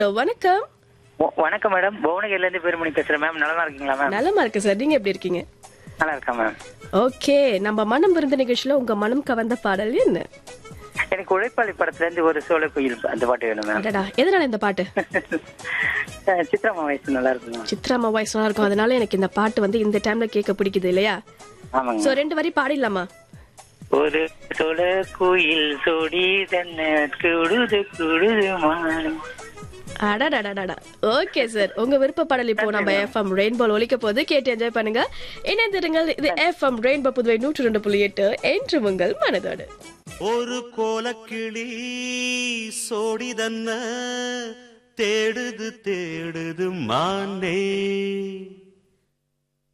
வணக்கம் வ- வணக்கம் மேடம் புவனகிரில இருந்து பேருமணி பேசுறேன் மேம் நல்லா இருக்கீங்களா மேம் நலமா இருக்கு சார் நீங்க எப்படி இருக்கீங்க நல்லா இருக்கேன் மேம் ஓகே நம்ம மனம் விருந்த நிகழ்ச்சியில உங்க மனம் கவர்ந்த பாடல் என்ன எனக்கு உழைப்பாளி படத்துல இருந்து ஒரு சோலை குயில் அந்த பாட்டு வேணும் மேம் அடடா எதனால இந்த பாட்டு அஹ் சித்ராமா வயசு நல்லா இருக்கும் மேம் சித்ராமா வாய்ஸ் நல்லா இருக்கும் அதனால எனக்கு இந்த பாட்டு வந்து இந்த டைம்ல கேட்க பிடிக்குது இல்லையா ஆமாங்க சோ ரெண்டு வரி பாடிடலாமா ஒரு சோல குயில் சொடி தன்ன குடுது குடுது மானம் அடடடடடா ஓகே சார் உங்க விருப்ப பாடல் இப்போ நம்ம எஃப்எம் ரெயின்போ ஒலிக்க போது கேட்டு என்ஜாய் பண்ணுங்க இணைந்திருங்கள் இது எஃப்எம் ரெயின்போ புதுவை நூற்று ரெண்டு புள்ளி எட்டு என்று உங்கள் மனதோடு ஒரு கோலக்கிளி சோடிதன்ன தேடுது தேடுது மானே